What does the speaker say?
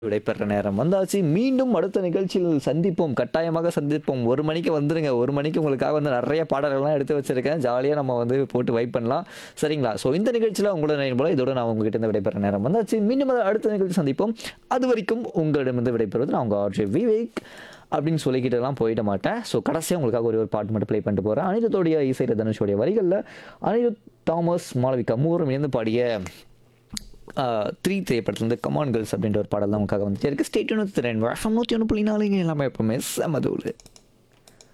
விடைபெற நேரம் வந்தாச்சு மீண்டும் அடுத்த நிகழ்ச்சியில் சந்திப்போம் கட்டாயமாக சந்திப்போம் ஒரு மணிக்கு வந்துருங்க ஒரு மணிக்கு உங்களுக்காக வந்து நிறைய பாடல்கள்லாம் எடுத்து வச்சிருக்கேன் ஜாலியாக நம்ம வந்து போட்டு வைப் பண்ணலாம் சரிங்களா ஸோ இந்த நிகழ்ச்சியில் உங்களோட நேரம் போல இதோட நான் உங்ககிட்ட இருந்து விடைபெற நேரம் வந்தாச்சு மீண்டும் அடுத்த நிகழ்ச்சி சந்திப்போம் அது வரைக்கும் உங்களிடமிருந்து விடைபெறுவது நான் உங்கள் ஆர்ஜே விவேக் அப்படின்னு சொல்லிக்கிட்டுலாம் போயிட மாட்டேன் ஸோ கடைசியாக உங்களுக்காக ஒரு ஒரு பாட்டு மட்டும் ப்ளே பண்ணிட்டு போகிறேன் அனிருத்தோடைய இசையில் தனுஷோடைய வரிகளில் அனிருத் தாமஸ் மாளவிகா மூவரும் இணைந்து பாடிய த்ரீ திரைப்படத்துலேருந்து கமான் கேர்ள்ஸ் அப்படின்ற ஒரு பாடல் தான் உங்களுக்காக வந்துட்டு இருக்கு ஸ்டேட் ஒன்று திறன் வருஷம் நூற்றி ஒன்று புள்ளி நாலுங்க எல்லாமே எப்பவுமே செமதூள்